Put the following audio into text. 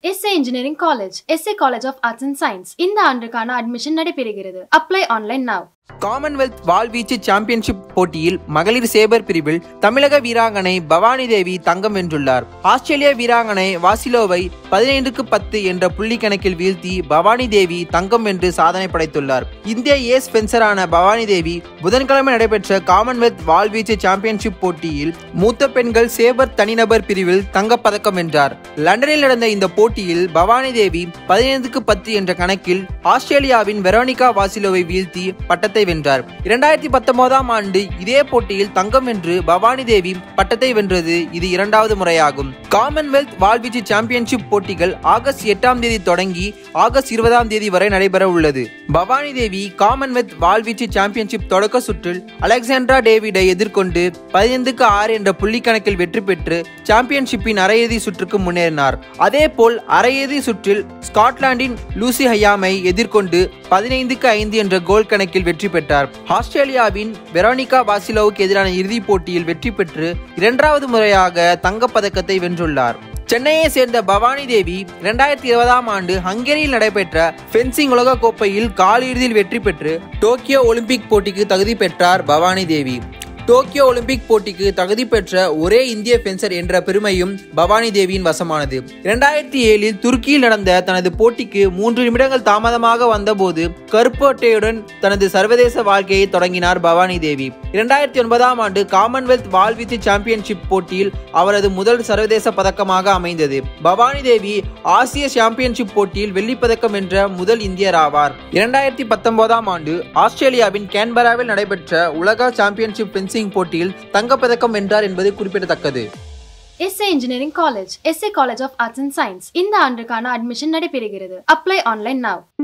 S A engineering college SA college of arts and science இந்த ஆண்டுக்கான admission நடைபெறுகிறது apply online now Commonwealth வாள்வீச்சு championship போட்டியில் மகளிர் சேபர் பிரிவில் தமிழக வீராங்கனை பவானி தேவி தங்கம் வென்றுள்ளார் ஆஸ்திரேலிய வீராங்கனை வாசிலோவை பதினைந்துக்கு பத்து என்ற புள்ளி கணக்கில் வீழ்த்தி பவானி தேவி தங்கம் வென்று சாதனை படைத்துள்ளார் இந்திய ஏஸ் ஃபென்சரான பவானி தேவி புதன்கிழமை நடைபெற்ற காமன்வெல்த் வாள்வீச்சு சாம்பியன்ஷிப் போட்டியில் மூத்த பெண்கள் சேபர் தனிநபர் பிரிவில் தங்கப்பதக்கம் வென்றார் லண்டனில் நடந்த இந்த போட்டியில் பவானி தேவி பதினைந்துக்கு பத்து என்ற கணக்கில் ஆஸ்திரேலியாவின் வெரோனிகா வாசிலோவை வீழ்த்தி பட்டத்தை வென்றார் இரண்டாயிரத்தி பத்தொன்பதாம் ஆண்டு இதே போட்டியில் தங்கம் வென்று பவானி தேவி பட்டத்தை வென்றது இது இரண்டாவது முறையாகும் காமன்வெல்த் வாள்வீச்சு சாம்பியன்ஷிப் போட்டிகள் ஆகஸ்ட் எட்டாம் தேதி தொடங்கி ஆகஸ்ட் இருபதாம் தேதி வரை நடைபெற உள்ளது பவானி தேவி காமன்வெல்த் வாள்வீச்சு சாம்பியன்ஷிப் தொடக்க சுற்றில் அலெக்சாண்ட்ரா டேவிடை எதிர்கொண்டு பதினைந்துக்கு ஆறு என்ற புள்ளி கணக்கில் வெற்றி பெற்று சாம்பியன்ஷிப்பின் அரையிறுதி சுற்றுக்கு முன்னேறினார் அதேபோல் அரையிறுதி சுற்றில் ஸ்காட்லாந்தின் லூசி ஹயாமை எதிர்கொண்டு பதினைந்துக்கு ஐந்து என்ற கோல் கணக்கில் வெற்றி பெற்றார் ஆஸ்திரேலியாவின் வெரோனிகா வாசிலோவுக்கு எதிரான இறுதிப் போட்டியில் வெற்றி பெற்று இரண்டாவது முறையாக தங்கப்பதக்கத்தை வென்றுள்ளார் சென்னையை சேர்ந்த பவானி தேவி இரண்டாயிரத்தி இருபதாம் ஆண்டு ஹங்கேரியில் நடைபெற்ற ஃபென்சிங் உலக கோப்பையில் காலிறுதியில் வெற்றி பெற்று டோக்கியோ ஒலிம்பிக் போட்டிக்கு தகுதி பெற்றார் பவானி தேவி டோக்கியோ ஒலிம்பிக் போட்டிக்கு தகுதி பெற்ற ஒரே இந்திய ஃபென்சர் என்ற பெருமையும் பவானி தேவியின் வசமானது இரண்டாயிரத்தி ஏழில் துருக்கியில் நடந்த தனது போட்டிக்கு மூன்று நிமிடங்கள் தாமதமாக வந்தபோது கருப்போட்டையுடன் தனது சர்வதேச வாழ்க்கையை தொடங்கினார் பவானி தேவி இரண்டாயிரத்தி ஒன்பதாம் ஆண்டு காமன்வெல்த் வாள்வீச்சு சாம்பியன்ஷிப் போட்டியில் அவரது முதல் சர்வதேச பதக்கமாக அமைந்தது பவானி தேவி ஆசிய சாம்பியன்ஷிப் போட்டியில் வெள்ளிப்பதக்கம் வென்ற முதல் இந்தியர் ஆவார் இரண்டாயிரத்தி பத்தொன்பதாம் ஆண்டு ஆஸ்திரேலியாவின் கேன்பராவில் நடைபெற்ற உலக சாம்பியன்ஷிப் ஃபென்சிங் போட்டியில் தங்கப்பதக்கம் வென்றார் என்பது குறிப்பிடத்தக்கது SA engineering college SA college of arts and science இந்த ஆண்டுக்கான அட்மிஷன் நடைபெறுகிறது அப்ளை ஆன்லைன் now